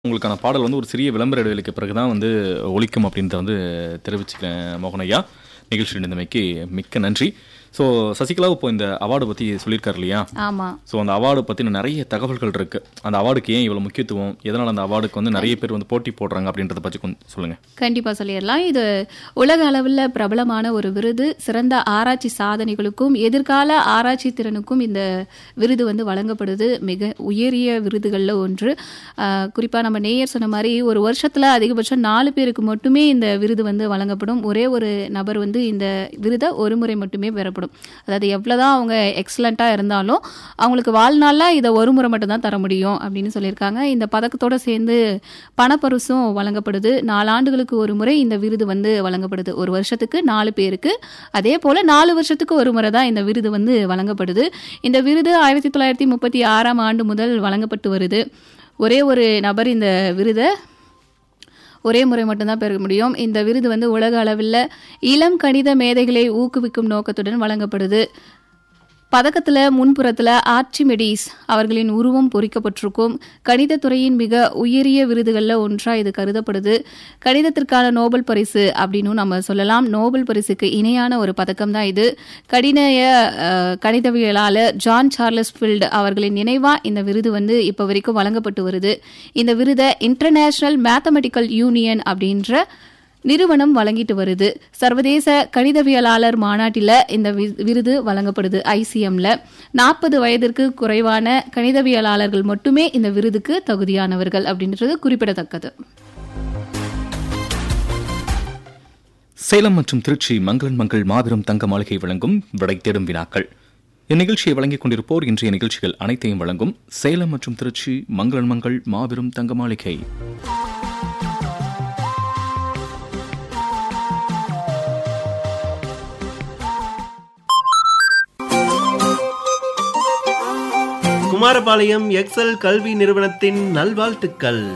உங்களுக்கான பாடல் வந்து ஒரு சிறிய விளம்பர இடைவெளிக்கு பிறகு தான் வந்து ஒலிக்கும் அப்படின்றத வந்து தெரிவிச்சுக்கிறேன் மோகன் ஐயா நிகழ்ச்சி இருந்தமைக்கு மிக்க நன்றி ஸோ சசிகலா இப்போ இந்த அவார்டு பற்றி சொல்லியிருக்காரு இல்லையா ஆமா ஸோ அந்த அவார்டு பற்றின நிறைய தகவல்கள் இருக்கு அந்த அவார்டுக்கு ஏன் இவ்வளோ முக்கியத்துவம் எதனால் அந்த அவார்டுக்கு வந்து நிறைய பேர் வந்து போட்டி போடுறாங்க அப்படின்றத பற்றி கொஞ்சம் சொல்லுங்க கண்டிப்பா சொல்லிடலாம் இது உலக அளவில் பிரபலமான ஒரு விருது சிறந்த ஆராய்ச்சி சாதனைகளுக்கும் எதிர்கால ஆராய்ச்சி திறனுக்கும் இந்த விருது வந்து வழங்கப்படுது மிக உயரிய விருதுகளில் ஒன்று ஆஹ் குறிப்பா நம்ம நேயர் சொன்ன மாதிரி ஒரு வருஷத்துல அதிகபட்சம் நாலு பேருக்கு மட்டுமே இந்த விருது வந்து வழங்கப்படும் ஒரே ஒரு நபர் வந்து இந்த விருதை ஒரு முறை மட்டுமே பெறப்படும் அதாவது எவ்வளவுதான் அவங்க எக்ஸலண்டா இருந்தாலும் அவங்களுக்கு வாழ்நாளில் இதை ஒரு முறை மட்டும்தான் தர முடியும் அப்படின்னு சொல்லியிருக்காங்க இந்த பதக்கத்தோட சேர்ந்து பணப்பரிசும் வழங்கப்படுது நாலாண்டுகளுக்கு ஒரு முறை இந்த விருது வந்து வழங்கப்படுது ஒரு வருஷத்துக்கு நாலு பேருக்கு அதே போல நாலு வருஷத்துக்கு ஒரு முறை தான் இந்த விருது வந்து வழங்கப்படுது இந்த விருது ஆயிரத்தி தொள்ளாயிரத்தி முப்பத்தி ஆறாம் ஆண்டு முதல் வழங்கப்பட்டு வருது ஒரே ஒரு நபர் இந்த விருதை ஒரே முறை மட்டும்தான் பெற முடியும் இந்த விருது வந்து உலக அளவில் இளம் கணித மேதைகளை ஊக்குவிக்கும் நோக்கத்துடன் வழங்கப்படுது பதக்கத்தில் முன்புறத்தில் ஆர்ச்சிமெடிஸ் அவர்களின் உருவம் பொறிக்கப்பட்டிருக்கும் கணிதத்துறையின் மிக உயரிய விருதுகளில் ஒன்றாக இது கருதப்படுது கணிதத்திற்கான நோபல் பரிசு அப்படின்னு நம்ம சொல்லலாம் நோபல் பரிசுக்கு இணையான ஒரு பதக்கம் தான் இது கடினைய அஹ், கணிதவியலாளர் ஜான் சார்லஸ் ஃபீல்டு அவர்களின் நினைவாக இந்த விருது வந்து இப்போ வரைக்கும் வழங்கப்பட்டு வருது இந்த விருதை இன்டர்நேஷனல் மேத்தமெட்டிக்கல் யூனியன் அப்படின்ற நிறுவனம் வழங்கிட்டு வருது சர்வதேச கணிதவியலாளர் மாநாட்டில் இந்த வி- விருது வழங்கப்படுது ஐசிஎம்ல நாற்பது வயதிற்கு குறைவான கணிதவியலாளர்கள் மட்டுமே இந்த விருதுக்கு தகுதியானவர்கள் அப்படின்றது குறிப்பிடத்தக்கது சேலம் மற்றும் திருச்சி மங்களன் மங்கள் மாபெரும் தங்க மாளிகை வழங்கும் விடை தேடும் வினாக்கள் இந்நிகழ்ச்சியை வழங்கிக் கொண்டிருப்போர் இன்றைய நிகழ்ச்சிகள் அனைத்தையும் வழங்கும் சேலம் மற்றும் திருச்சி மங்களன் மங்கள் மாபெரும் தங்க மாளிகை குமாரபாளையம் எக்ஸல் கல்வி நிறுவனத்தின் நல்வாழ்த்துக்கள்